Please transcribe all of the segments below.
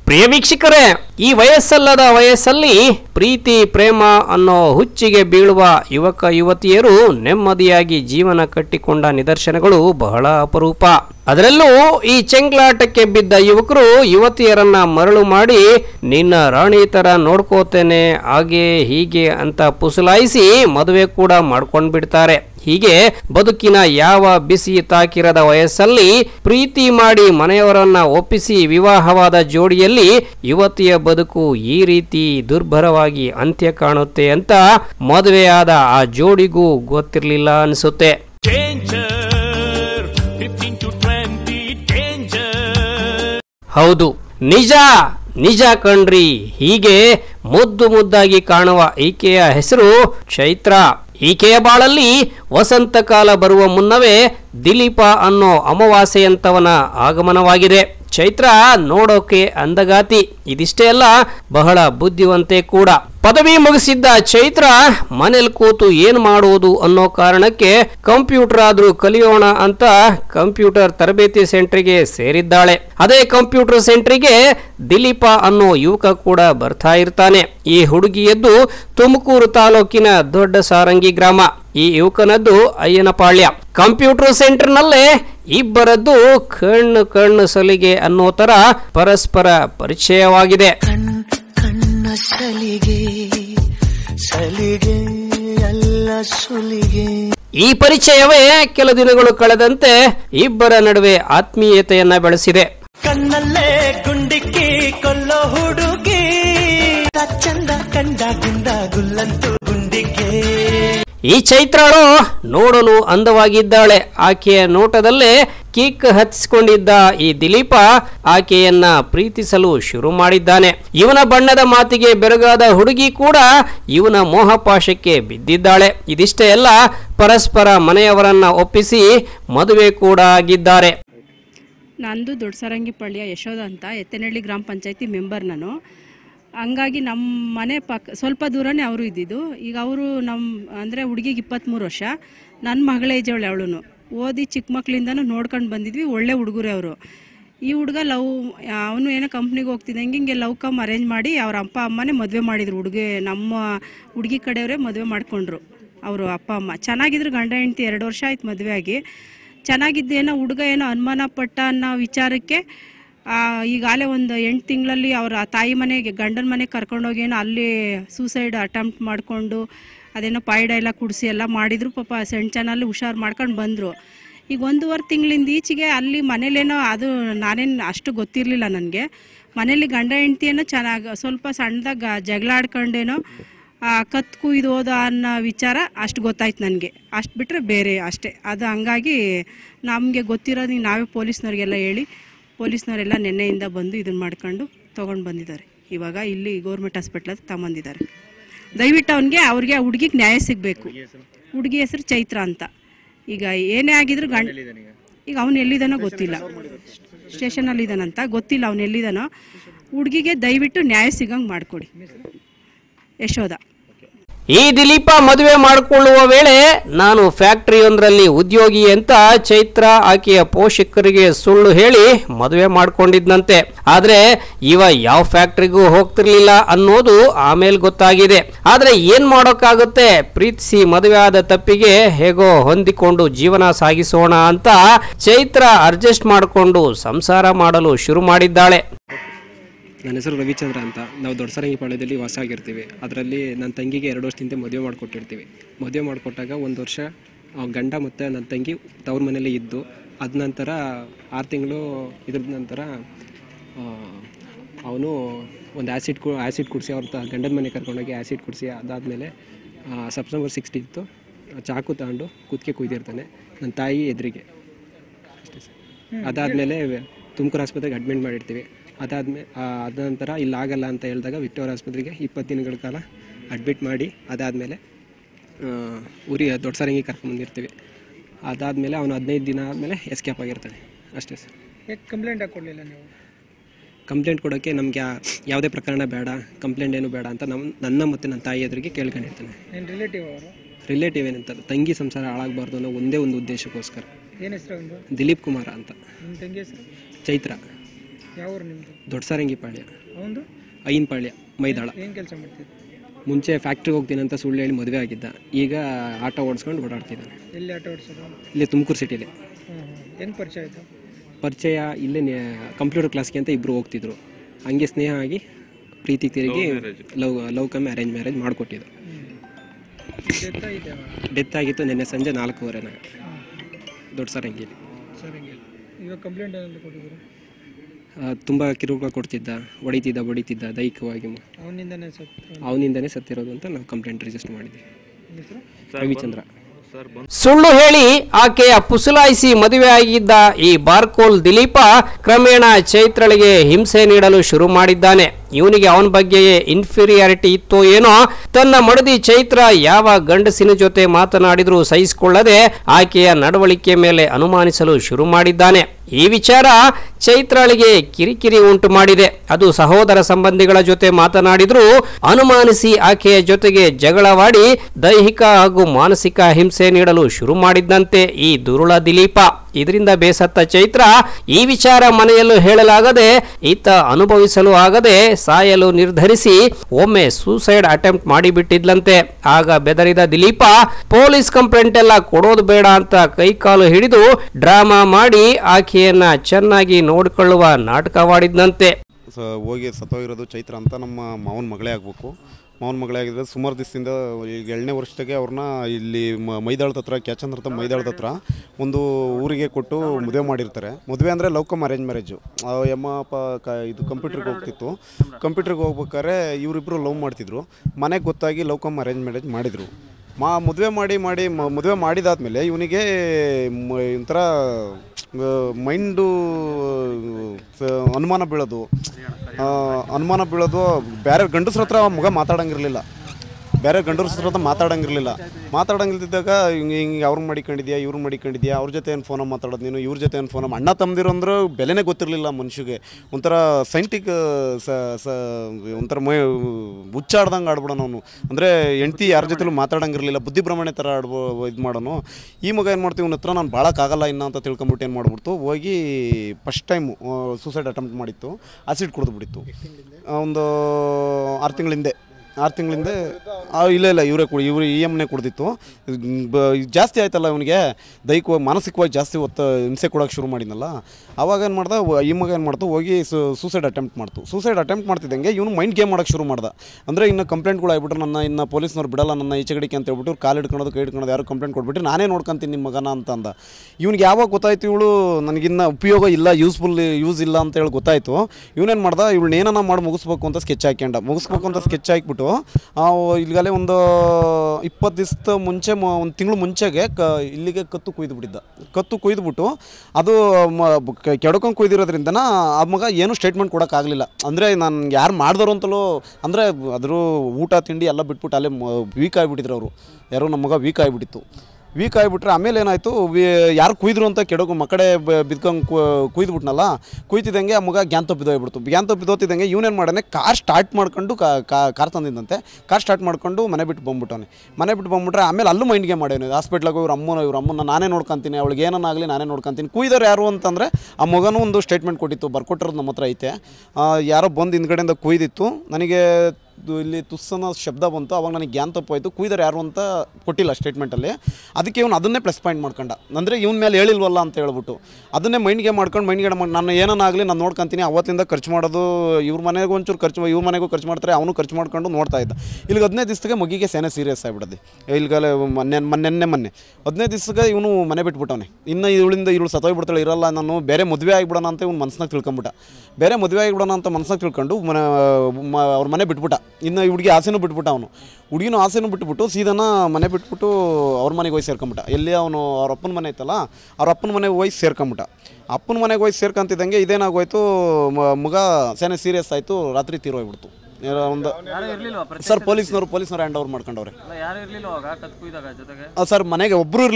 ಪ್ರಿಯ ವೀಕ್ಷಕರೇ ಈ ವಯಸ್ಸಲ್ಲದ ವಯಸ್ಸಲ್ಲಿ ಪ್ರೀತಿ ಪ್ರೇಮ ಅನ್ನೋ ಹುಚ್ಚಿಗೆ ಬೀಳುವ ಯುವಕ ಯುವತಿಯರು ನೆಮ್ಮದಿಯಾಗಿ ಜೀವನ ಕಟ್ಟಿಕೊಂಡ ನಿದರ್ಶನಗಳು ಬಹಳ ಅಪರೂಪ ಅದರಲ್ಲೂ ಈ ಚೆಂಗ್ಲಾಟಕ್ಕೆ ಬಿದ್ದ ಯುವಕರು ಯುವತಿಯರನ್ನ ಮರಳು ಮಾಡಿ ನಿನ್ನ ರಾಣಿ ತರ ನೋಡ್ಕೋತೇನೆ ಹಾಗೆ ಹೀಗೆ ಅಂತ ಪುಸಲಾಯಿಸಿ ಮದುವೆ ಕೂಡ ಮಾಡ್ಕೊಂಡ್ ಬಿಡ್ತಾರೆ ಹೀಗೆ ಬದುಕಿನ ಯಾವ ಬಿಸಿ ತಾಕಿರದ ವಯಸ್ಸಲ್ಲಿ ಪ್ರೀತಿ ಮಾಡಿ ಮನೆಯವರನ್ನ ಒಪ್ಪಿಸಿ ವಿವಾಹವಾದ ಜೋಡಿಯಲ್ಲಿ ಯುವತಿಯ ಬದುಕು ಈ ರೀತಿ ದುರ್ಭರವಾಗಿ ಅಂತ್ಯ ಕಾಣುತ್ತೆ ಅಂತ ಮದುವೆಯಾದ ಆ ಜೋಡಿಗೂ ಗೊತ್ತಿರಲಿಲ್ಲ ಅನಿಸುತ್ತೆ Danger, 15 to 20, danger. ಹೌದು ನಿಜ ನಿಜ ಕಣ್ರಿ ಹೀಗೆ ಮುದ್ದು ಮುದ್ದಾಗಿ ಕಾಣುವ ಈಕೆಯ ಹೆಸರು ಚೈತ್ರ ಈಕೆಯ ಬಾಳಲ್ಲಿ ವಸಂತ ಕಾಲ ಬರುವ ಮುನ್ನವೇ ದಿಲೀಪ ಅನ್ನೋ ಅಮಾವಾಸ್ಯೆಯಂತವನ ಆಗಮನವಾಗಿದೆ ಚೈತ್ರ ನೋಡೋಕೆ ಅಂದಗಾತಿ ಇದಿಷ್ಟೇ ಅಲ್ಲ ಬಹಳ ಬುದ್ಧಿವಂತೆ ಕೂಡ ಪದವಿ ಮುಗಿಸಿದ್ದ ಚೈತ್ರ ಮನೇಲಿ ಕೂತು ಏನ್ ಮಾಡುವುದು ಅನ್ನೋ ಕಾರಣಕ್ಕೆ ಕಂಪ್ಯೂಟರ್ ಆದ್ರೂ ಕಲಿಯೋಣ ಅಂತ ಕಂಪ್ಯೂಟರ್ ತರಬೇತಿ ಸೆಂಟರ್ಗೆ ಸೇರಿದ್ದಾಳೆ ಅದೇ ಕಂಪ್ಯೂಟರ್ ಸೆಂಟರ್ಗೆ ದಿಲೀಪ ಅನ್ನೋ ಯುವಕ ಕೂಡ ಬರ್ತಾ ಇರ್ತಾನೆ ಈ ಹುಡುಗಿಯದ್ದು ತುಮಕೂರು ತಾಲೂಕಿನ ದೊಡ್ಡ ಸಾರಂಗಿ ಗ್ರಾಮ ಈ ಯುವಕನದ್ದು ಅಯ್ಯನಪಾಳ್ಯ ಕಂಪ್ಯೂಟರ್ ಸೆಂಟರ್ನಲ್ಲೇ ಇಬ್ಬರದ್ದು ಕಣ್ಣು ಕಣ್ಣು ಸಲಿಗೆ ಅನ್ನೋ ತರ ಪರಸ್ಪರ ಪರಿಚಯವಾಗಿದೆ ಕಣ್ ಕಣ್ಣ ಸಲಿಗೆ ಸಲಿಗೆ ಎಲ್ಲ ಸುಲಿಗೆ ಈ ಪರಿಚಯವೇ ಕೆಲ ದಿನಗಳು ಕಳೆದಂತೆ ಇಬ್ಬರ ನಡುವೆ ಆತ್ಮೀಯತೆಯನ್ನ ಬೆಳೆಸಿದೆ ಕಣ್ಣಲ್ಲೇ ಗುಂಡಿಕ್ಕಿ ಕೊಲ್ಲೋ ಹುಡುಗಿ ಚಂದ ಕಂಡ ಗುಂಡ ಗುಲ್ಲಂತು ಗುಂಡಿಗೆ ಈ ಚೈತ್ರಳು ನೋಡಲು ಅಂದವಾಗಿದ್ದಾಳೆ ಆಕೆಯ ನೋಟದಲ್ಲೇ ಕಿಕ್ ಹತ್ತಿಸಿಕೊಂಡಿದ್ದ ಈ ದಿಲೀಪ ಆಕೆಯನ್ನ ಪ್ರೀತಿಸಲು ಶುರು ಮಾಡಿದ್ದಾನೆ ಇವನ ಬಣ್ಣದ ಮಾತಿಗೆ ಬೆರಗಾದ ಹುಡುಗಿ ಕೂಡ ಇವನ ಮೋಹಪಾಶಕ್ಕೆ ಬಿದ್ದಿದ್ದಾಳೆ ಇದಿಷ್ಟೇ ಅಲ್ಲ ಪರಸ್ಪರ ಮನೆಯವರನ್ನ ಒಪ್ಪಿಸಿ ಮದುವೆ ಕೂಡ ಆಗಿದ್ದಾರೆ ನಂದು ದೊಡ್ಡಸರಂಗಿಪಳ್ಳಿಯ ಯಶೋಧ ಅಂತ ಎತ್ತನಹಳ್ಳಿ ಗ್ರಾಮ ಪಂಚಾಯತಿ ಮೆಂಬರ್ ನಾನು ಹಂಗಾಗಿ ನಮ್ಮ ಮನೆ ಪಕ್ಕ ಸ್ವಲ್ಪ ದೂರನೇ ಅವರು ಇದ್ದಿದ್ದು ಈಗ ಅವರು ನಮ್ಮ ಅಂದರೆ ಹುಡುಗಿಗೆ ಇಪ್ಪತ್ತ್ಮೂರು ವರ್ಷ ನನ್ನ ಮಗಳೇ ಇದ್ದವಳೆ ಅವಳು ಓದಿ ಚಿಕ್ಕ ಮಕ್ಕಳಿಂದನೂ ನೋಡ್ಕೊಂಡು ಬಂದಿದ್ವಿ ಒಳ್ಳೆ ಹುಡುಗರೇ ಅವರು ಈ ಹುಡುಗ ಲವ್ ಅವನು ಏನೋ ಕಂಪ್ನಿಗೆ ಹೋಗ್ತಿದ್ದ ಹಿಂಗೆ ಹಿಂಗೆ ಲವ್ ಕಮ್ ಅರೇಂಜ್ ಮಾಡಿ ಅವ್ರ ಅಪ್ಪ ಅಮ್ಮನೇ ಮದುವೆ ಮಾಡಿದ್ರು ಹುಡುಗಿ ನಮ್ಮ ಹುಡುಗಿ ಕಡೆಯವರೇ ಮದುವೆ ಮಾಡಿಕೊಂಡ್ರು ಅವರು ಅಪ್ಪ ಅಮ್ಮ ಚೆನ್ನಾಗಿದ್ರು ಗಂಡ ಹೆಂಡ್ತಿ ಎರಡು ವರ್ಷ ಆಯ್ತು ಮದುವೆ ಆಗಿ ಚೆನ್ನಾಗಿದ್ದೇನೋ ಹುಡುಗ ಏನೋ ಅನುಮಾನ ಪಟ್ಟ ಅನ್ನೋ ವಿಚಾರಕ್ಕೆ ಆ, ಈಗಾಗಲೇ ಒಂದು ಎಂಟು ತಿಂಗಳಲ್ಲಿ ಅವರ ತಾಯಿ ಮನೆಗೆ ಗಂಡನ ಮನೆಗೆ ಕರ್ಕೊಂಡೋಗಿ ಏನೋ ಅಲ್ಲಿ ಸೂಸೈಡ್ ಅಟೆಂಪ್ಟ್ ಮಾಡಿಕೊಂಡು ಅದೇನೋ ಪಾಯ್ಡ ಎಲ್ಲ ಕುಡಿಸಿ ಎಲ್ಲ ಮಾಡಿದ್ರು ಪಾಪ ಸೆಂಟ್ ಚಾನಲ್ಲಿ ಹುಷಾರು ಮಾಡ್ಕೊಂಡು ಬಂದರು ಈಗ ಒಂದೂವರೆ ತಿಂಗಳಿಂದ ಈಚೆಗೆ ಅಲ್ಲಿ ಮನೇಲೇನೋ ಅದು ನಾನೇನು ಅಷ್ಟು ಗೊತ್ತಿರಲಿಲ್ಲ ನನಗೆ ಮನೇಲಿ ಗಂಡ ಹೆಂಡ್ತಿ ಏನೋ ಚೆನ್ನಾಗಿ ಸ್ವಲ್ಪ ಸಣ್ಣದಾಗ ಜಗಳ ಆಡ್ಕೊಂಡೇನೋ ಆ, ಕತ್ ಕುಯ್ದು ಹೋದ ಅನ್ನೋ ವಿಚಾರ ಅಷ್ಟು ಗೊತ್ತಾಯ್ತು ನನಗೆ ಅಷ್ಟು ಬಿಟ್ಟರೆ ಬೇರೆ ಅಷ್ಟೇ ಅದು ಹಂಗಾಗಿ ನಮಗೆ ಗೊತ್ತಿರೋದು ಈಗ ನಾವೇ ಪೊಲೀಸ್ನವ್ರಿಗೆಲ್ಲ ಹೇಳಿ ಪೊಲೀಸ್ನವರೆಲ್ಲ ನಿನ್ನೆಯಿಂದ ಬಂದು ಇದನ್ನು ಮಾಡ್ಕೊಂಡು ತೊಗೊಂಡು ಬಂದಿದ್ದಾರೆ ಇವಾಗ ಇಲ್ಲಿ ಗೌರ್ಮೆಂಟ್ ಹಾಸ್ಪಿಟ್ಲ್ ಹತ್ರ ತಗೊಂಬಂದಿದ್ದಾರೆ ದಯವಿಟ್ಟು ಅವನಿಗೆ ಅವ್ರಿಗೆ ಆ ಹುಡುಗಿಗೆ ನ್ಯಾಯ ಸಿಗಬೇಕು ಹುಡುಗಿ ಹೆಸರು ಚೈತ್ರ ಅಂತ ಈಗ ಏನೇ ಆಗಿದ್ರು ಗಂಡ ಈಗ ಅವನು ಎಲ್ಲಿದ್ದಾನೋ ಗೊತ್ತಿಲ್ಲ ಸ್ಟೇಷನಲ್ಲಿ ಇದ್ದಾನಂತ ಗೊತ್ತಿಲ್ಲ ಅವನು ಎಲ್ಲಿದ್ದಾನೋ ಹುಡುಗಿಗೆ ದಯವಿಟ್ಟು ನ್ಯಾಯ ಸಿಗಂಗೆ ಮಾಡಿಕೊಡಿ ಯಶೋಧ ಈ ದಿಲೀಪ ಮದುವೆ ಮಾಡಿಕೊಳ್ಳುವ ವೇಳೆ ನಾನು ಫ್ಯಾಕ್ಟರಿಯೊಂದರಲ್ಲಿ ಉದ್ಯೋಗಿ ಅಂತ ಚೈತ್ರ ಆಕೆಯ ಪೋಷಕರಿಗೆ ಸುಳ್ಳು ಹೇಳಿ ಮದುವೆ ಮಾಡ್ಕೊಂಡಿದ್ನಂತೆ ಆದ್ರೆ ಇವ ಯಾವ ಫ್ಯಾಕ್ಟರಿಗೂ ಹೋಗ್ತಿರ್ಲಿಲ್ಲ ಅನ್ನೋದು ಆಮೇಲೆ ಗೊತ್ತಾಗಿದೆ ಆದ್ರೆ ಏನ್ ಮಾಡೋಕ್ಕಾಗುತ್ತೆ ಪ್ರೀತಿಸಿ ಮದುವೆ ಆದ ತಪ್ಪಿಗೆ ಹೇಗೋ ಹೊಂದಿಕೊಂಡು ಜೀವನ ಸಾಗಿಸೋಣ ಅಂತ ಚೈತ್ರ ಅಡ್ಜಸ್ಟ್ ಮಾಡಿಕೊಂಡು ಸಂಸಾರ ಮಾಡಲು ಶುರು ಮಾಡಿದ್ದಾಳೆ ನನ್ನ ಹೆಸರು ರವಿಚಂದ್ರ ಅಂತ ನಾವು ದೊಡ್ಡಸರಂಗಿಪಾಳ್ಯದಲ್ಲಿ ವಾಸ ಆಗಿರ್ತೀವಿ ಅದರಲ್ಲಿ ನನ್ನ ತಂಗಿಗೆ ಎರಡು ವರ್ಷದಿಂದ ಮದುವೆ ಮಾಡಿಕೊಟ್ಟಿರ್ತೀವಿ ಮದುವೆ ಮಾಡಿಕೊಟ್ಟಾಗ ಒಂದು ವರ್ಷ ಆ, ಗಂಡ ಮತ್ತು ನನ್ನ ತಂಗಿ ತವ್ರ ಮನೇಲಿ ಇದ್ದು ಅದ ನಂತರ ಆರು ತಿಂಗಳು ಇದ್ರ ನಂತರ ಅವನು ಒಂದು ಆ್ಯಸಿಡ್ ಕು ಆ್ಯಸಿಡ್ ಕುಡಿಸಿ ಅವ್ರ ತ ಗಂಡನ ಮನೆ ಕರ್ಕೊಂಡೋಗಿ ಆ್ಯಸಿಡ್ ಕುಡಿಸಿ ಅದಾದಮೇಲೆ ಸೆಪ್ಟೆಂಬರ್ ಸಿಕ್ಸ್ಟೀನ್ತು ಚಾಕು ತಗೊಂಡು ಕುತ್ತಿಗೆ ಕುಯ್ದಿರ್ತಾನೆ ನನ್ನ ತಾಯಿ ಎದುರಿಗೆ ಅಷ್ಟೇ ಸರ್ ಅದಾದಮೇಲೆ ತುಮಕೂರು ಆಸ್ಪತ್ರೆಗೆ ಅಡ್ಮಿಟ್ ಮಾಡಿರ್ತೀವಿ ಅದಾದ್ಮೇಲೆ ಅದ ನಂತರ ಇಲ್ಲಿ ಆಗಲ್ಲ ಅಂತ ಹೇಳಿದಾಗ ವಿಕ್ಟೋರಿಯಾ ಆಸ್ಪತ್ರೆಗೆ ಇಪ್ಪತ್ತು ದಿನಗಳ ಕಾಲ ಅಡ್ಮಿಟ್ ಮಾಡಿ ಅದಾದಮೇಲೆ ಉರಿ ದೊಡ್ಡ ಸಾರಂಗಿ ಕರ್ಕೊಂಬಂದಿರ್ತೀವಿ ಅದಾದಮೇಲೆ ಅವನು ಹದಿನೈದು ದಿನ ಆದಮೇಲೆ ಎಸ್ಕೇಪ್ ಆಗಿರ್ತಾನೆ ಅಷ್ಟೇ ಸರ್ ಕಂಪ್ಲೇಂಟ್ ಹಾಕೊಡ್ಲಿಲ್ಲ ನೀವು ಕಂಪ್ಲೇಂಟ್ ಕೊಡೋಕ್ಕೆ ನಮಗೆ ಯಾವುದೇ ಪ್ರಕರಣ ಬೇಡ ಕಂಪ್ಲೇಂಟ್ ಏನು ಬೇಡ ಅಂತ ನಮ್ಮ ನನ್ನ ಮತ್ತು ನನ್ನ ತಾಯಿ ಎದುರಿಗೆ ಕೇಳ್ಕೊಂಡಿರ್ತಾನೆ ಏನು ರಿಲೇಟಿವ್ ಅವರು ರಿಲೇಟಿವ್ ಏನಂತ ತಂಗಿ ಸಂಸಾರ ಹಾಳಾಗಬಾರ್ದು ಅನ್ನೋ ಒಂದೇ ಒಂದು ಉದ್ದೇಶಕ್ಕೋಸ್ಕರ ಏನು ಹೆಸರು ಒಂದು ದಿಲೀಪ್ ಕುಮಾರ ಅಂತ ನಿಮ್ಮ ತಂಗಿ ಹೆಸರು ಚೈತ್ರ ಯಾವ ಊರು ನಿಮ್ಮದು ದೊಡ್ಡ ಸಾರಂಗಿ ಪಾಳ್ಯ ಅವನು ಐನ್ ಪಾಳ್ಯ ಮೈದಾಳ ಏನು ಕೆಲಸ ಮಾಡ್ತಿದ್ದೆ ಮುಂಚೆ ಫ್ಯಾಕ್ಟ್ರಿಗೆ ಹೋಗ್ತೀನಿ ಅಂತ ಸುಳ್ಳು ಹೇಳಿ ಮದುವೆ ಆಗಿದ್ದ ಈಗ ಆಟೋ ಓಡಿಸ್ಕೊಂಡು ಓಡಾಡ್ತಿದ್ದಾನೆ ಎಲ್ಲಿ ಆಟೋ ಓಡಿಸೋದು ಇಲ್ಲಿ ತುಮಕೂರು ಸಿಟಿಲಿ ಹಾಂ ಹಾಂ ಹೆಂಗೆ ಪರಿಚಯ ಆಯಿತು ಪರಿಚಯ ಇಲ್ಲೇ ಕಂಪ್ಯೂಟರ್ ಕ್ಲಾಸ್ಗೆ ಅಂತ ಇಬ್ಬರು ಹೋಗ್ತಿದ್ರು ಹಂಗೆ ಸ್ನೇಹ ಆಗಿ ಪ್ರೀತಿ ತಿರುಗಿ love love come arrange marriage ಮಾಡಿಕೊಟ್ಟಿದ್ರು ಡೆತ್ತ ಇದೆ ಡೆತ್ ಆಗಿತ್ತು ನಿನ್ನೆ ಸಂಜೆ ನಾಲ್ಕೂವರೆ ದೊಡ್ಡ ಸಾರಂಗಿಲಿ ಸರಿ ಇವಾಗ ಕಂಪ್ಲೇಂಟ್ ಏನಾದ್ರು ಕೊಟ್ಟಿದ್ದೀರಾ ತುಂಬ ಕಿರುಕುಳ ಕೊಡ್ತಿದ್ದ ಹೊಡಿತಿದ್ದ ಬಡಿತಿದ್ದ ದೈಹಿಕವಾಗಿ ಅವನಿಂದನೇ ಸತ್ತು ಅವನಿಂದನೇ ಸತ್ತಿರೋದು ಅಂತ ನಾವು ಕಂಪ್ಲೇಂಟ್ ರಿಜಿಸ್ಟರ್ ಮಾಡಿದ್ವಿ ಹೆಸರು ರವಿಚಂದ್ರ ಸುಳ್ಳು ಹೇಳಿ ಆಕೆಯ ಪುಸುಲಾಯಿಸಿ ಮದುವೆಯಾಗಿದ್ದ ಈ ಬಾರ್ಕೋಲ್ ದಿಲೀಪ ಕ್ರಮೇಣ ಚೈತ್ರಳಿಗೆ ಹಿಂಸೆ ನೀಡಲು ಶುರು ಮಾಡಿದ್ದಾನೆ ಇವನಿಗೆ ಅವನ ಬಗ್ಗೆಯೇ ಇನ್ಫೀರಿಯಾರಿಟಿ ಇತ್ತೋ ಏನೋ ತನ್ನ ಮಡದಿ ಚೈತ್ರ ಯಾವ ಗಂಡಸಿನ ಜೊತೆ ಮಾತನಾಡಿದ್ರೂ ಸಹಿಸಿಕೊಳ್ಳದೆ ಆಕೆಯ ನಡವಳಿಕೆ ಮೇಲೆ ಅನುಮಾನಿಸಲು ಶುರು ಮಾಡಿದ್ದಾನೆ ಈ ವಿಚಾರ ಚೈತ್ರಾಳಿಗೆ ಕಿರಿಕಿರಿ ಉಂಟು ಮಾಡಿದೆ ಅದು ಸಹೋದರ ಸಂಬಂಧಿಗಳ ಜೊತೆ ಮಾತನಾಡಿದ್ರೂ ಅನುಮಾನಿಸಿ ಆಕೆಯ ಜೊತೆಗೆ ಜಗಳವಾಡಿ ದೈಹಿಕ ಹಾಗೂ ಮಾನಸಿಕ ಹಿಂಸೆ ನೀಡಲು ಶುರು ಮಾಡಿದ್ದಂತೆ ಈ ದುರುಳ ದಿಲೀಪ ಇದರಿಂದ ಬೇಸತ್ತ ಚೈತ್ರ ಈ ವಿಚಾರ ಮನೆಯಲ್ಲೂ ಹೇಳಲಾಗದೆ ಈತ ಅನುಭವಿಸಲು ಆಗದೆ ಸಾಯಲು ನಿರ್ಧರಿಸಿ ಒಮ್ಮೆ ಸೂಸೈಡ್ ಅಟೆಂಪ್ಟ್ ಮಾಡಿಬಿಟ್ಟಿದ್ಲಂತೆ ಆಗ ಬೆದರಿದ ದಿಲೀಪ ಪೊಲೀಸ್ ಕಂಪ್ಲೇಂಟ್ ಎಲ್ಲ ಕೊಡೋದು ಬೇಡ ಅಂತ ಕೈಕಾಲು ಹಿಡಿದು ಡ್ರಾಮಾ ಮಾಡಿ ಆಕೆಯನ್ನ ಚೆನ್ನಾಗಿ ನೋಡಿಕೊಳ್ಳುವ ನಾಟಕವಾಡಿದ್ನಂತೆ ಸ ಹೋಗಿ ಸತ್ತೋಗಿರೋದು ಚೈತ್ರ ಅಂತ ನಮ್ಮ ಮಾವನ ಮಗಳೇ ಆಗಬೇಕು ಮಾವನ ಮಗಳೇ ಆಗಿದ್ರೆ ಸುಮಾರು ದಿವಸದಿಂದ ಈಗ ಏಳನೇ ವರ್ಷದಾಗೆ ಅವ್ರನ್ನ ಇಲ್ಲಿ ಮ- ಮೈದಾಳದ ಹತ್ರ ಕ್ಯಾಚಂದ್ರ ಹತ್ರ ಮೈದಾಳದ ಹತ್ರ ಒಂದು ಊರಿಗೆ ಕೊಟ್ಟು ಮದುವೆ ಮಾಡಿರ್ತಾರೆ ಮದುವೆ ಅಂದರೆ ಲವ್ ಕಮ್ ಅರೇಂಜ್ ಮ್ಯಾರೇಜು ಯಮ್ಮ ಪ ಕ ಇದು ಕಂಪ್ಯೂಟ್ರಿಗೆ ಹೋಗ್ತಿತ್ತು ಕಂಪ್ಯೂಟ್ರಿಗೆ ಹೋಗ್ಬೇಕಾದ್ರೆ ಇವರಿಬ್ಬರು ಲವ್ ಮಾಡ್ತಿದ್ರು ಮನೆಗೆ ಗೊತ್ತಾಗಿ ಲವ್ ಕಮ್ ಅರೇಂಜ್ ಮ್ಯಾರೇಜ್ ಮಾಡಿದರು ಮಾ ಮದುವೆ ಮಾಡಿ ಮಾಡಿ ಮ- ಮದುವೆ ಮಾಡಿದಾದ್ಮೇಲೆ ಇವನಿಗೆ ಮ- ಒಂಥರ ಮೈಂಡು ಅನುಮಾನ ಬೀಳೋದು ಆ, ಅನುಮಾನ ಬೀಳೋದು ಬೇರೆ ಗಂಡಸ್ರ ಹತ್ರ ಮಗ ಮಾತಾಡಂಗಿರಲಿಲ್ಲ ಬೇರೆ ಗಂಡಸ್ರ ಹತ್ರ ಮಾತಾಡಂಗಿರಲಿಲ್ಲ ಮಾತಾಡಂಗಿಲ್ದಿದ್ದಾಗ ಹಿಂಗೆ ಹಿಂಗೆ ಅವ್ರು ಮಾಡಿಕೊಂಡಿದ್ಯಾ ಇವ್ರು ಮಾಡಿಕೊಂಡಿದ್ಯಾ ಅವ್ರ ಜೊತೆ ಏನು ಫೋನ ಮಾತಾಡೋದು ನೀನು ಇವ್ರ ಜೊತೆ ಏನು ಫೋನ ಅಣ್ಣ ತಮ್ಮದಿರು ಅಂದ್ರೆ ಬೆಲೆನೇ ಗೊತ್ತಿರಲಿಲ್ಲ ಮನುಷ್ಯಗೆ ಒಂಥರ ಸೈಂಟಿಕ್ ಸ ಸ ಒಂಥರ ಮೈ ಹುಚ್ಚಾಡ್ದಂಗೆ ಆಡ್ಬಿಡೋನು ಅವನು ಅಂದರೆ ಹೆಂಡ್ತಿ ಯಾರ ಜೊತೆಲೂ ಮಾತಾಡಂಗಿರಲಿಲ್ಲ ಬುದ್ಧಿಭ್ರಮಣೆ ಥರ ಆಡ್ಬೋ ಇದು ಮಾಡೋನು ಈ ಮಗ ಏನು ಮಾಡ್ತೀವಿ ಇವನ ಹತ್ರ ನಾನು ಬಾಳಕ್ಕಾಗಲ್ಲ ಇನ್ನ ಅಂತ ತಿಳ್ಕೊಂಬಿಟ್ಟು ಏನು ಮಾಡ್ಬಿಡ್ತು ಹೋಗಿ ಫಸ್ಟ್ ಟೈಮು ಸೂಸೈಡ್ ಅಟೆಂಪ್ಟ್ ಮಾಡಿತ್ತು ಆಸಿಡ್ ಕುಡಿದು ಬಿಡಿತ್ತು ಒಂದು ಆರು ತಿಂಗಳ ಹಿಂದೆ ಆರು ತಿಂಗಳಿಂದ ಇಲ್ಲ ಇಲ್ಲ ಇವರೇ ಕುಡಿ ಇವರು ಇ ಎಮ್ನೇ ಕುಡ್ದಿತ್ತು ಬ- ಜಾಸ್ತಿ ಆಯ್ತಲ್ಲ ಇವನಿಗೆ ದೈಹಿಕವಾಗಿ ಮಾನಸಿಕವಾಗಿ ಜಾಸ್ತಿ ಒತ್ತ ಹಿಂಸೆ ಕೊಡೋಕೆ ಶುರು ಮಾಡಿದ್ನಲ್ಲ ಅವಾಗ ಏನು ಮಾಡ್ದ ವ- ಈ ಮಗ ಏನು ಮಾಡ್ತು ಹೋಗಿ ಸೂಸೈಡ್ ಅಟೆಂಪ್ಟ್ ಮಾಡ್ತು ಸೂಸೈಡ್ ಅಟೆಂಪ್ಟ್ ಮಾಡ್ತಿದ್ದಂಗೆ ಇವನು ಮೈಂಡ್ ಗೇಮ್ ಮಾಡೋಕೆ ಶುರು ಮಾಡ್ದ ಅಂದರೆ ಇನ್ನು ಕಂಪ್ಲೇಂಟ್ಗಳು ಆಗ್ಬಿಟ್ರೆ ನನ್ನ ಇನ್ನು ಪೊಲೀಸ್ನವ್ರು ಬಿಡಲ್ಲ ನನ್ನ ಈಚೆ ಕಡೆಗೆ ಅಂತ ಹೇಳ್ಬಿಟ್ಟು ಕಾಲು ಹಿಡ್ಕೊಳೋದು ಕೈ ಹಿಡ್ಕೊಳೋದು ಯಾರು ಕಂಪ್ಲೇಂಟ್ ಕೊಟ್ಬಿಟ್ಟು ನಾನೇ ನೋಡ್ಕೊಂತೀನಿ ನಿಮ್ಮ ಮಗನ ಅಂತ ಅಂದ ಇವ್ನಿಗೆ ಯಾವಾಗ ಗೊತ್ತಾಯ್ತು ಇವಳು ನನಗಿನ್ನ ಉಪಯೋಗ ಇಲ್ಲ ಯೂಸ್ಫುಲ್ ಯೂಸ್ ಇಲ್ಲ ಅಂತ ಹೇಳಿ ಗೊತ್ತಾಯ್ತು ಇವನೇನು ಮಾಡ್ದ ಇವಳು ಏನನ್ನ ಮಾಡಿ ಮುಗಿಸ್ಬೇಕು ಅಂತ ಸ್ಕೆಚ್ ಹಾಕ್ಯಂಡ ಮುಗಿಸ್ಬೇಕು ಅಂತ ಸ್ಕೆಚ್ ಹಾಕ್ಬಿಟ್ಟು ಇಲ್ಲಿಗಲೇ ಒಂದು ಇಪ್ಪತ್ತು ದಿವಸದ ಮುಂಚೆ ಒಂದು ತಿಂಗಳು ಮುಂಚೆಗೆ ಕ ಇಲ್ಲಿಗೆ ಕತ್ತು ಕುಯ್ದು ಬಿಟ್ಟಿದ್ದ ಕತ್ತು ಕುಯ್ದುಬಿಟ್ಟು ಅದು ಕೆಡ್ಕೊಂಡು ಕುಯ್ದಿರೋದ್ರಿಂದ ಆ ಮಗ ಏನು ಸ್ಟೇಟ್ಮೆಂಟ್ ಕೊಡೋಕ್ಕಾಗಲಿಲ್ಲ ಅಂದರೆ ನಾನು ಯಾರು ಮಾಡಿದವರು ಅಂತಲೂ ಅಂದರೆ ಅದ್ರ ಊಟ ತಿಂಡಿ ಎಲ್ಲ ಬಿಟ್ಬಿಟ್ಟು ಅಲ್ಲೇ ವೀಕ್ ಆಗಿಬಿಟ್ಟಿದ್ರು ಅವರು ಯಾರೋ ನಮ್ಮ ಮಗ ವೀಕ್ ಆಗಿಬಿಟ್ಟಿತ್ತು ವೀಕ್ ಆಗಿಬಿಟ್ರೆ ಆಮೇಲೆ ಏನಾಯಿತು ಯಾರು ಕುಯ್ದ್ರು ಅಂತ ಕೆಡಗು ಮಕ್ಕಡೆ ಬಿದ್ಕೊಂಡು ಕುಯ್ದುಬಿಟ್ನಲ್ಲ ಕುಯ್ತಿದ್ದಂಗೆ ಆ ಮಗ ಗ್ಯಾನ್ ತಪ್ಪಿದೋಗ್ಬಿಡ್ತು ಗ್ಯಾನ್ ತಪ್ಪಿದೋತಿದ್ದಂಗೆ ಇವನೇನು ಮಾಡಾನೆ ಕಾರ್ ಸ್ಟಾರ್ಟ್ ಮಾಡ್ಕೊಂಡು ಕಾರ್ ತಂದಿದ್ದಂತೆ ಕಾರ್ ಸ್ಟಾರ್ಟ್ ಮಾಡ್ಕೊಂಡು ಮನೆ ಬಿಟ್ಟು ಬಂದ್ಬಿಟ್ಟವನೆ ಮನೆ ಬಿಟ್ಟು ಬಂದ್ಬಿಟ್ರೆ ಆಮೇಲೆ ಅಲ್ಲೂ ಮೈಂಡ್ಗೆ ಮಾಡ್ಯಾನೆ ಹಾಸ್ಪಿಟ್ಲಾಗ ಇವ್ರ ಅಮ್ಮನ ಇವ್ರ ಅಮ್ಮನ ನಾನೇ ನೋಡ್ಕೊಂತೀನಿ ಅವಳಿಗೆ ಏನನ್ನಾಗಲಿ ನಾನೇ ನೋಡ್ಕೊಂತೀನಿ ಕುಯ್ದವ್ರು ಯಾರು ಅಂತಂದರೆ ಆ ಮಗನೂ ಒಂದು ಸ್ಟೇಟ್ಮೆಂಟ್ ಕೊಟ್ಟಿತ್ತು ಬರ್ಕೊಟ್ಟಿರೋದು ನಮ್ಮ ಹತ್ರ ಐತೆ ಆ, ಯಾರೋ ಬಂದು ಹಿಂದ್ಗಡೆಯಿಂದ ಕುಯ್ದಿತ್ತು ನನಗೆ ಇದು ಇಲ್ಲಿ ತುಸ್ಸನ ಶಬ್ದ ಬಂತು ಅವಾಗ ನನಗೆ ಗ್ಯಾನ್ ತಪ್ಪಾಯಿತು ಕುಯ್ದವ್ರು ಯಾರು ಅಂತ ಕೊಟ್ಟಿಲ್ಲ ಸ್ಟೇಟ್ಮೆಂಟಲ್ಲಿ ಅದಕ್ಕೆ ಇವನು ಅದನ್ನೇ ಪ್ಲಸ್ ಪಾಯಿಂಟ್ ಮಾಡ್ಕೊಂಡ ಅಂದರೆ ಇವನ ಮೇಲೆ ಹೇಳಿಲ್ವಲ್ಲ ಅಂತ ಹೇಳ್ಬಿಟ್ಟು ಅದನ್ನೇ ಮೈಂಡ್ಗೆ ಮಾಡ್ಕೊಂಡು ಮೈಂಡ್ಗೆ ಮಾಡಿ ನಾನು ಏನನ್ನಾಗಲಿ ನಾನು ನೋಡ್ಕೊಂತೀನಿ ಅವತ್ತಿಂದ ಖರ್ಚು ಮಾಡೋದು ಇವ್ರ ಮನೆಗೂ ಒಂಚೂರು ಖರ್ಚು ಇವ್ರ ಮನೆಗೂ ಖರ್ಚು ಮಾಡ್ತಾರೆ ಅವನು ಖರ್ಚು ಮಾಡ್ಕೊಂಡು ನೋಡ್ತಾ ಇದ್ದ ಇಲ್ಲಿಗೆ ಹದಿನೈದು ದಿವಸಕ್ಕೆ ಮಗಿಗೆ ಸೇನೆ ಸೀರಿಯಸ್ ಆಗಿಬಿಡದೆ ಇಲ್ಲಿಗಲೆ ಮೊನ್ನೆ ಮೊನ್ನೆ ಮೊನ್ನೆ ಹದಿನೈದು ದಿವಸಕ್ಕೆ ಇವನು ಮನೆ ಬಿಟ್ಬಿಟ್ಟವನೆ ಇನ್ನು ಇವಳಿಂದ ಇವಳು ಸತ್ತೋಗ್ಬಿಡ್ತಾಳೆ ಇರಲ್ಲ ನಾನು ಬೇರೆ ಮದುವೆ ಆಗಿಬಿಡೋಣ ಅಂತ ಇವ್ನು ಮನ್ಸ್ನಾಗ ತಿಳ್ಕೊಂಬಿಟ್ಟ ಬೇರೆ ಮದುವೆ ಆಗಿಬಿಡೋಣ ಅಂತ ಮನ್ಸ್ನಾಗ ತಿಳ್ಕೊಂಡು ಮನೆ ಮ- ಅವ್ರ ಮನೆ ಬಿಟ್ಬಿಟ್ಟ ಇನ್ನು ಈ ಹುಡುಗಿ ಆಸೆನೂ ಬಿಟ್ಬಿಟ್ಟ ಅವನು ಹುಡುಗಿನೂ ಆಸೆನೂ ಬಿಟ್ಬಿಟ್ಟು ಸೀದಾನ ಮನೆ ಬಿಟ್ಬಿಟ್ಟು ಅವ್ರ ಮನೆಗೆ ಹೋಗಿ ಸೇರ್ಕೊಂಬಿಟ್ಟ ಎಲ್ಲಿ ಅವನು ಅವ್ರ ಅಪ್ಪನ ಮನೆ ಐತಲ್ಲ ಅವ್ರ ಅಪ್ಪನ ಮನೆಗೆ ಹೋಗಿ ಸೇರ್ಕೊಂಬಿಟ್ಟ ಅಪ್ಪನ ಮನೆಗೆ ಹೋಗಿ ಸೇರ್ಕೊಂತಿದ್ದಂಗೆ ಇದೇನಾಗೋಯ್ತು ಮ- ಮಗ ಸೇನೆ ಸೀರಿಯಸ್ ಆಯಿತು ರಾತ್ರಿ ತೀರೋಗ್ಬಿಡ್ತು ಏನೋ ಒಂದು ಸರ್ ಪೊಲೀಸ್ನವರು ಪೊಲೀಸ್ನವ್ರು ಹ್ಯಾಂಡ್ ಓವರ್ ಮಾಡ್ಕೊಂಡವ್ರೆ ಯಾರು ಇರ್ಲಿಲ್ಲ ಅವಾಗ ಕತ್ ಕುಯ್ದಾಗ ಜೊತೆಗೆ ಆ, ಸರ್ ಮನೆಗೆ ಒಬ್ಬರು ಇರಲಿಲ್ಲ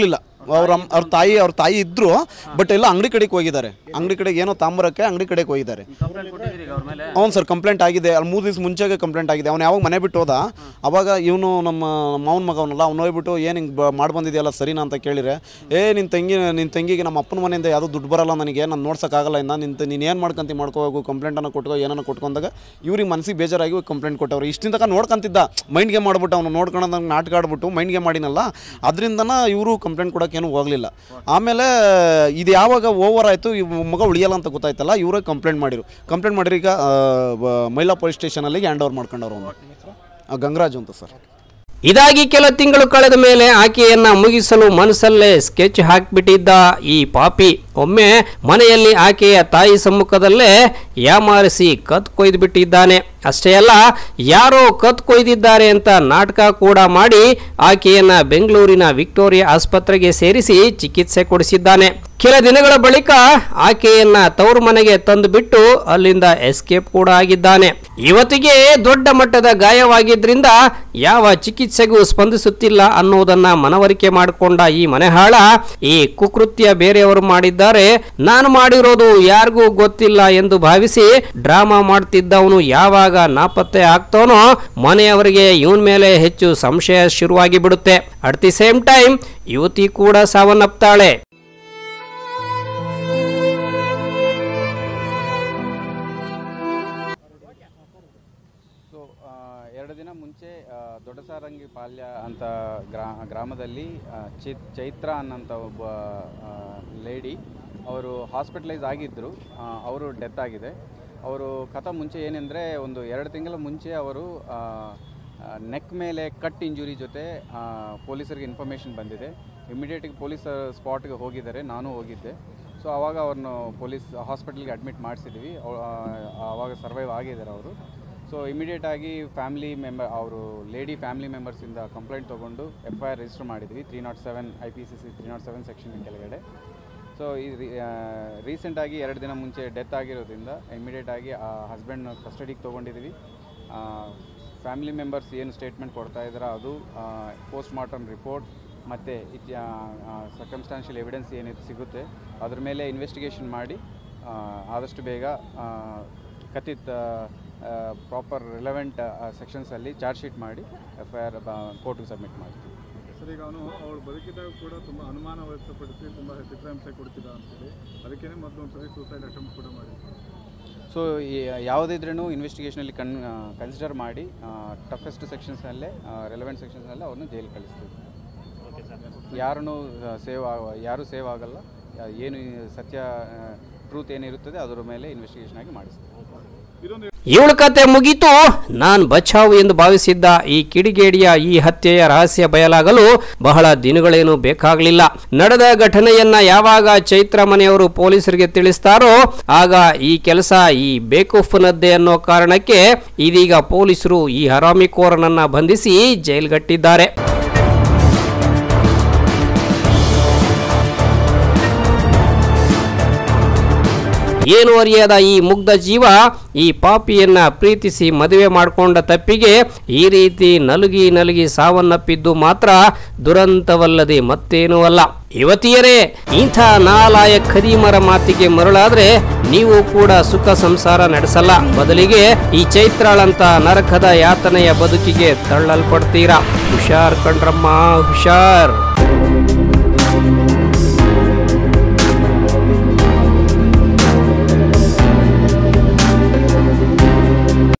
ಅವ್ರ ಅಮ್- ಅವ್ರ ತಾಯಿ ಅವ್ರ ತಾಯಿ ಇದ್ರು ಬಟ್ ಎಲ್ಲ ಅಂಗಡಿ ಕಡೆಗೆ ಹೋಗಿದ್ದಾರೆ ಅಂಗಡಿ ಕಡೆಗೆ ಏನೋ ತಾಂಬರಕ್ಕೆ ಅಂಗಡಿ ಕಡೆಗೆ ಹೋಗಿದ್ದಾರೆ ಅವ್ನು ಸರ್ ಕಂಪ್ಲೇಂಟ್ ಆಗಿದೆ ಅಲ್ಲಿ ಮೂರು ದಿವಸ ಮುಂಚೆಗೆ ಕಂಪ್ಲೇಂಟ್ ಆಗಿದೆ ಅವ್ನು ಯಾವಾಗ ಮನೆ ಬಿಟ್ಟು ಹೋದ ಅವಾಗ ಇವನು ನಮ್ಮ ಮಾವನ ಮಗ ಅವನಲ್ಲ ಅವ್ನು ಹೋಗ್ಬಿಟ್ಟು ಏನು ಹಿಂಗೆ ಮಾಡಿ ಬಂದಿದೆಯಲ್ಲ ಸರಿನಾ ಅಂತ ಕೇಳಿದ್ರೆ ಏ ನಿನ್ನ ತಂಗಿ ನಿನ್ನ ತಂಗಿಗೆ ನಮ್ಮ ಅಪ್ಪನ ಮನೆಯಿಂದ ಯಾವುದೂ ದುಡ್ಡು ಬರಲ್ಲ ನನಗೆ ನಾನು ನೋಡ್ಸೋಕ್ಕಾಗಲ್ಲ ಇನ್ನು ನಿಂತ ನೀನು ಏನು ಮಾಡ್ಕೊಂತಿ ಮಾಡ್ಕೋಬೇಕು ಕಂಪ್ಲೇಂಟನ್ನು ಕೊಟ್ಕೋ ಏನನ್ನ ಕೊಟ್ಕೊಂಡಾಗ ಇವ್ರಿಗೆ ಮನಸ್ಸಿಗೆ ಬೇಜಾರಾಗಿ ಕಂಪ್ಲೇಂಟ್ ಕೊಟ್ಟವ್ರು ಇಷ್ಟಿನ ತನಕ ನೋಡ್ಕೊಂತಿದ್ದ ಮೈಂಡ್ಗೆ ಮಾಡ್ಬಿಟ್ಟು ಅವ್ನು ನೋಡ್ಕೊಳೋದಂಗೆ ನಾಟಕ ಆಡ್ಬಿಟ್ಟು ಮೈಂಡ್ಗೆ ಮಾಡಿನಲ್ಲ ಅದರಿಂದನ ಇವರು ಕಂಪ್ಲೇಂಟ್ ಕೊಡೋಕ್ಕೇನು ಹೋಗಲಿಲ್ಲ ಆಮೇಲೆ ಇದು ಯಾವಾಗ ಓವರ್ ಆಯಿತು ಈ ಮಗ ಉಳಿಯಲ್ಲ ಅಂತ ಗೊತ್ತಾಯ್ತಲ್ಲ ಇವರೇ ಕಂಪ್ಲೇಂಟ್ ಮಾಡಿರು ಕಂಪ್ಲೇಂಟ್ ಮಾಡಿರಿ ಈಗ ಆ, ಬ- ಮಹಿಳಾ ಪೊಲೀಸ್ ಸ್ಟೇಷನಲ್ಲಿ ಹ್ಯಾಂಡ್ ಓವರ್ ಮಾಡ್ಕೊಂಡವ್ರು ಅವನು ಗಂಗರಾಜು ಅಂತ ಸರ್ ಇದಾಗಿ ಕೆಲ ತಿಂಗಳು ಕಳೆದ ಮೇಲೆ ಆಕೆಯನ್ನ ಮುಗಿಸಲು ಮನಸ್ಸಲ್ಲೇ ಸ್ಕೆಚ್ ಹಾಕಿಬಿಟ್ಟಿದ್ದ ಈ ಪಾಪಿ ಒಮ್ಮೆ ಮನೆಯಲ್ಲಿ ಆಕೆಯ ತಾಯಿ ಸಮ್ಮುಖದಲ್ಲೇ ಯಾಮಾರಿಸಿ ಕತ್ ಕೊಯ್ದು ಬಿಟ್ಟಿದ್ದಾನೆ ಅಷ್ಟೇ ಅಲ್ಲ ಯಾರೋ ಕತ್ ಕೊಯ್ದಿದ್ದಾರೆ ಅಂತ ನಾಟಕ ಕೂಡ ಮಾಡಿ ಆಕೆಯನ್ನ ಬೆಂಗಳೂರಿನ ವಿಕ್ಟೋರಿಯಾ ಆಸ್ಪತ್ರೆಗೆ ಸೇರಿಸಿ ಚಿಕಿತ್ಸೆ ಕೊಡಿಸಿದ್ದಾನೆ ಕೆಲ ದಿನಗಳ ಬಳಿಕ ಆಕೆಯನ್ನ ತವರು ಮನೆಗೆ ತಂದು ಬಿಟ್ಟು ಅಲ್ಲಿಂದ ಎಸ್ಕೇಪ್ ಕೂಡ ಆಗಿದ್ದಾನೆ ಇವತ್ತಿಗೆ ದೊಡ್ಡ ಮಟ್ಟದ ಗಾಯವಾಗಿದ್ರಿಂದ ಯಾವ ಚಿಕಿತ್ಸೆಗೂ ಸ್ಪಂದಿಸುತ್ತಿಲ್ಲ ಅನ್ನುವುದನ್ನ ಮನವರಿಕೆ ಮಾಡಿಕೊಂಡ ಈ ಮನೆಹಾಳ ಈ ಕುಕೃತ್ಯ ಬೇರೆಯವರು ಮಾಡಿದ್ದಾರೆ ನಾನು ಮಾಡಿರೋದು ಯಾರಿಗೂ ಗೊತ್ತಿಲ್ಲ ಎಂದು ಭಾವಿಸಿ ಡ್ರಾಮಾ ಮಾಡ್ತಿದ್ದವನು ಯಾವಾಗ ನಾಪತ್ತೆ ಆಗ್ತಾನೋ ಮನೆಯವರಿಗೆ ಇವನ್ ಮೇಲೆ ಹೆಚ್ಚು ಸಂಶಯ ಶುರುವಾಗಿ ಬಿಡುತ್ತೆ ಅಟ್ ದಿ ಸೇಮ್ ಟೈಮ್ ಯುವತಿ ಕೂಡ ಸಾವನ್ನಪ್ತಾಳೆ ಸೊ ಎರಡು ದಿನ ಮುಂಚೆ ಆ, ದೊಡ್ಡಸಾರಂಗಿ ಪಾಲ್ಯ ಅಂತ ಗ್ರಾ ಗ್ರಾಮದಲ್ಲಿ ಆ, ಚಿ ಚೈತ್ರ ಅನ್ನೋಂಥ ಒಬ್ಬ ಲೇಡಿ ಅವರು ಹಾಸ್ಪಿಟಲೈಸ್ ಆಗಿದ್ದರು ಅವರು ಡೆತ್ ಆಗಿದೆ ಅವರು ಕಥ ಮುಂಚೆ ಏನೆಂದರೆ ಒಂದು ಎರಡು ತಿಂಗಳ ಮುಂಚೆ ಅವರು ನೆಕ್ ಮೇಲೆ ಕಟ್ ಇಂಜುರಿ ಜೊತೆ ಆ, ಪೊಲೀಸರಿಗೆ ಇನ್ಫಾರ್ಮೇಷನ್ ಬಂದಿದೆ ಇಮಿಡಿಯೇಟಾಗಿ ಪೊಲೀಸ್ ಸ್ಪಾಟ್ಗೆ ಹೋಗಿದ್ದಾರೆ ನಾನು ಹೋಗಿದ್ದೆ ಸೊ ಆವಾಗ ಅವ್ರನ್ನು ಪೊಲೀಸ್ ಹಾಸ್ಪಿಟಲ್ಗೆ ಅಡ್ಮಿಟ್ ಮಾಡಿಸಿದ್ವಿ ಆವಾಗ ಸರ್ವೈವ್ ಆಗಿದ್ದಾರೆ ಅವರು ಸೊ ಇಮಿಡಿಯೇಟ್ ಆಗಿ ಫ್ಯಾಮಿಲಿ ಮೆಂಬರ್ ಅವರು ಲೇಡಿ ಫ್ಯಾಮಿಲಿ ಮೆಂಬರ್ಸಿಂದ ಕಂಪ್ಲೇಂಟ್ ತೊಗೊಂಡು ಎಫ್ ಐ ಆರ್ ರಿಜಿಸ್ಟರ್ ಮಾಡಿದ್ವಿ three nought seven I P C C three nought seven section ಕೆಳಗಡೆ ಸೊ ಈ ರೀಸೆಂಟಾಗಿ ಎರಡು ದಿನ ಮುಂಚೆ ಡೆತ್ ಆಗಿರೋದ್ರಿಂದ ಇಮಿಡಿಯೇಟ್ ಆಗಿ ಆ ಹಸ್ಬೆಂಡ್ ಕಸ್ಟಡಿಗೆ ತೊಗೊಂಡಿದ್ವಿ ಫ್ಯಾಮಿಲಿ ಮೆಂಬರ್ಸ್ ಏನು ಸ್ಟೇಟ್ಮೆಂಟ್ ಕೊಡ್ತಾ ಇದ್ದಾರೆ ಅದು ಪೋಸ್ಟ್ ಮಾರ್ಟಮ್ ರಿಪೋರ್ಟ್ ಮತ್ತು ಸರ್ಕಮ್ಸ್ಟಾನ್ಷಿಯಲ್ ಎವಿಡೆನ್ಸ್ ಏನಿದೆ ಸಿಗುತ್ತೆ ಅದ್ರ ಮೇಲೆ ಇನ್ವೆಸ್ಟಿಗೇಷನ್ ಮಾಡಿ ಆ, ಆದಷ್ಟು ಬೇಗ ಆ, ಕಥಿತ ಪ್ರಾಪರ್ ರಿಲೆವೆಂಟ್ ಸೆಕ್ಷನ್ಸಲ್ಲಿ ಚಾರ್ಜ್ ಶೀಟ್ ಮಾಡಿ ಎಫ್ ಐ ಆರ್ ಕೋರ್ಟ್ಗೆ ಸಬ್ಮಿಟ್ ಮಾಡ್ತೀವಿ ಸರ್ ಈಗ ಅವನು ಅವಳು ಬದುಕಿದಾಗ ಕೂಡ ತುಂಬ ಅನುಮಾನ ವ್ಯಕ್ತಪಡಿಸಿ ತುಂಬ ಚಿತ್ರಹಿಂಸೆ ಕೊಡ್ತಿದ್ದ ಅಂತೇಳಿ ಅದಕ್ಕೇನೆ ಮೊದಲು ಒಂದು ಸರಿ ಸೂಸೈಡ್ ಅಟೆಂಪ್ಟ್ ಕೂಡ ಮಾಡಿದ್ರು ಸೊ ಯಾವುದಿದ್ರೂ ಇನ್ವೆಸ್ಟಿಗೇಷನಲ್ಲಿ ಕನ್ ಕನ್ಸಿಡರ್ ಮಾಡಿ ಟಫೆಸ್ಟ್ ಸೆಕ್ಷನ್ಸ್ನಲ್ಲೇ ರೆಲೆವೆಂಟ್ ಸೆಕ್ಷನ್ಸ್ನಲ್ಲೇ ಅವ್ರನ್ನ ಜೈಲು ಕಳಿಸ್ತೀವಿ ಯಾರನ್ನು ಸೇವ್ ಆಗ ಯಾರೂ ಸೇವ್ ಆಗಲ್ಲ ಯಾ- ಏನು ಈ ಸತ್ಯ ಟ್ರೂತ್ ಏನಿರುತ್ತದೆ ಅದರ ಮೇಲೆ ಇನ್ವೆಸ್ಟಿಗೇಷನ್ ಆಗಿ ಮಾಡಿಸ್ತೀವಿ ಇವಳ ಕತೆ ಮುಗೀತು ನಾನ್ ಬಚಾವು ಎಂದು ಭಾವಿಸಿದ್ದ ಈ ಕಿಡಿಗೇಡಿಯ ಈ ಹತ್ಯೆಯ ರಹಸ್ಯ ಬಯಲಾಗಲು ಬಹಳ ದಿನಗಳೇನು ಬೇಕಾಗಲಿಲ್ಲ ನಡೆದ ಘಟನೆಯನ್ನ ಯಾವಾಗ ಚೈತ್ರ ಮನೆಯವರು ಪೊಲೀಸರಿಗೆ ತಿಳಿಸ್ತಾರೋ ಆಗ ಈ ಕೆಲಸ ಈ ಬೇಕೂಫ್ನದ್ದೇ ಅನ್ನೋ ಕಾರಣಕ್ಕೆ ಇದೀಗ ಪೊಲೀಸರು ಈ ಹರಾಮಿಕೋರನನ್ನ ಬಂಧಿಸಿ ಜೈಲ್ಗಟ್ಟಿದ್ದಾರೆ ಏನು ಅರಿಯದ ಈ ಮುಗ್ಧ ಜೀವ ಈ ಪಾಪಿಯನ್ನ ಪ್ರೀತಿಸಿ ಮದುವೆ ಮಾಡಿಕೊಂಡ ತಪ್ಪಿಗೆ ಈ ರೀತಿ ನಲುಗಿ ನಲುಗಿ ಸಾವನ್ನಪ್ಪಿದ್ದು ಮಾತ್ರ ದುರಂತವಲ್ಲದೆ ಮತ್ತೇನೂ ಅಲ್ಲ ಯುವತಿಯರೇ ಇಂಥ ನಾಲಾಯ ಖದೀಮರ ಮಾತಿಗೆ ಮರಳಾದ್ರೆ ನೀವು ಕೂಡ ಸುಖ ಸಂಸಾರ ನಡೆಸಲ್ಲ ಬದಲಿಗೆ ಈ ಚೈತ್ರಾಳಂತ ನರಕದ ಯಾತನೆಯ ಬದುಕಿಗೆ ತಳ್ಳಲ್ಪಡ್ತೀರಾ ಹುಷಾರ್ ಕಣ್ರಮ್ಮ ಹುಷಾರ್